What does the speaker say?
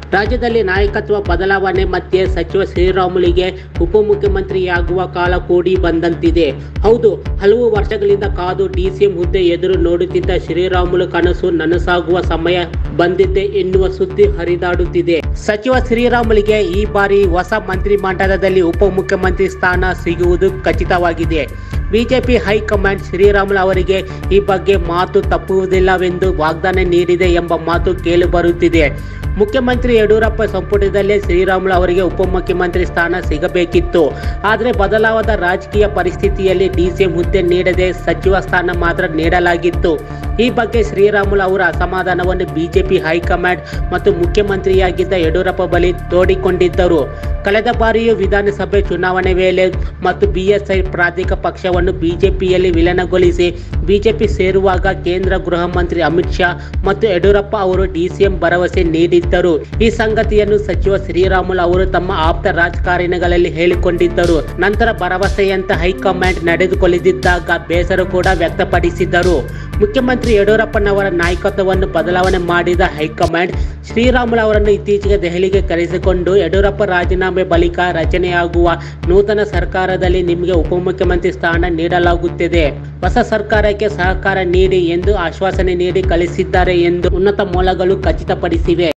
ರಾಜ್ಯದಲ್ಲಿ ನಾಯಕತ್ವ ಬದಲಾವಣೆ ಮಧ್ಯೆ ಸಚಿವ ಶ್ರೀರಾಮುಲಿಗೆ ಉಪಮುಖ್ಯಮಂತ್ರಿಯಾಗುವ ಕಾಲ ಕೂಡಿ ಬಂದಂತಿದೆ ಹೌದು ಹಲವು ವರ್ಷಗಳಿಂದ ಕಾದು ಡಿಸಿಎಂ ಹುದ್ದೆ ಎದುರು ನೋಡುತ್ತಿದ್ದ ಶ್ರೀರಾಮುಲು ಕನಸು ನನಸಾಗುವ ಸಮಯ ಬಂದಿದೆ ಎನ್ನುವ ಸುದ್ದಿ ಹರಿದಾಡುತ್ತಿದೆ ಸಚಿವ ಶ್ರೀರಾಮುಲಿಗೆ ಈ ಬಾರಿ ಹೊಸ ಮಂತ್ರಿಮಂಡಲದಲ್ಲಿ ಉಪಮುಖ್ಯಮಂತ್ರಿ ಸ್ಥಾನ ಸಿಗುವುದು ಖಚಿತವಾಗಿದೆ ಬಿಜೆಪಿ ಹೈಕಮಾಂಡ್ ಶ್ರೀರಾಮುಲು ಅವರಿಗೆ ಈ ಬಗ್ಗೆ ಮಾತು ತಪ್ಪುವುದಿಲ್ಲವೆಂದು ವಾಗ್ದಾನ ನೀಡಿದೆ ಎಂಬ ಮಾತು ಕೇಳಿಬರುತ್ತಿದೆ ಮುಖ್ಯಮಂತ್ರಿ ಯಡಿಯೂರಪ್ಪ ಸಂಪುಟದಲ್ಲೇ ಶ್ರೀರಾಮುಲು ಅವರಿಗೆ ಉಪಮುಖ್ಯಮಂತ್ರಿ ಸ್ಥಾನ ಸಿಗಬೇಕಿತ್ತು ಆದರೆ ಬದಲಾದ ರಾಜಕೀಯ ಪರಿಸ್ಥಿತಿಯಲ್ಲಿ ಡಿಸಿಎಂ ಹುದ್ದೆ ನೀಡದೆ ಸಚಿವ ಸ್ಥಾನ ಮಾತ್ರ ನೀಡಲಾಗಿತ್ತು ಈ ಬಗ್ಗೆ ಶ್ರೀರಾಮುಲು ಅವರ ಅಸಮಾಧಾನವನ್ನು ಬಿಜೆಪಿ ಹೈಕಮಾಂಡ್ ಮತ್ತು ಮುಖ್ಯಮಂತ್ರಿಯಾಗಿದ್ದ ಯಡಿಯೂರಪ್ಪ ಬಳಿ ತೋಡಿಕೊಂಡಿದ್ದರು ಕಳೆದ ಬಾರಿಯೂ ವಿಧಾನಸಭೆ ಚುನಾವಣೆ ವೇಳೆ ಮತ್ತು ಬಿಎಸ್ಐ ಪ್ರಾದೇಶಿಕ ಪಕ್ಷವನ್ನು ಬಿಜೆಪಿಯಲ್ಲಿ ವಿಲೀನಗೊಳಿಸಿ ಬಿಜೆಪಿ ಸೇರುವಾಗ ಕೇಂದ್ರ ಗೃಹ ಮಂತ್ರಿ ಅಮಿತ್ ಶಾ ಮತ್ತು ಯಡಿಯೂರಪ್ಪ ಅವರು ಡಿಸಿಎಂ ಭರವಸೆ ನೀಡಿದ್ದರು ಈ ಸಂಗತಿಯನ್ನು ಸಚಿವ ಶ್ರೀರಾಮುಲು ಅವರು ತಮ್ಮ ಆಪ್ತ ರಾಜಕಾರಣಿಗಳಲ್ಲಿ ಹೇಳಿಕೊಂಡಿದ್ದರು ನಂತರ ಭರವಸೆಯಂತ ಹೈಕಮಾಂಡ್ ನಡೆದುಕೊಳ್ಳದಿದ್ದಾಗ ಬೇಸರ ಕೂಡ ವ್ಯಕ್ತಪಡಿಸಿದ್ದರು ಮುಖ್ಯಮಂತ್ರಿ ಯಡಿಯೂರಪ್ಪನವರ ನಾಯಕತ್ವವನ್ನು ಬದಲಾವಣೆ ಮಾಡಿದ ಹೈಕಮಾಂಡ್ ಶ್ರೀರಾಮುಲು ಅವರನ್ನು ಇತ್ತೀಚೆಗೆ ದೆಹಲಿಗೆ ಕರೆಸಿಕೊಂಡು ಯಡಿಯೂರಪ್ಪ ರಾಜೀನಾಮೆ ಬಳಿಕ ರಚನೆಯಾಗುವ ನೂತನ ಸರ್ಕಾರದಲ್ಲಿ ನಿಮಗೆ ಉಪಮುಖ್ಯಮಂತ್ರಿ ಸ್ಥಾನ ನೀಡಲಾಗುತ್ತದೆ ಹೊಸ ಸರ್ಕಾರಕ್ಕೆ ಸಹಕಾರ ನೀಡಿ ಎಂದು ಆಶ್ವಾಸನೆ ನೀಡಿ ಕಳಿಸಿದ್ದಾರೆ ಎಂದು ಉನ್ನತ ಮೂಲಗಳು ಖಚಿತಪಡಿಸಿವೆ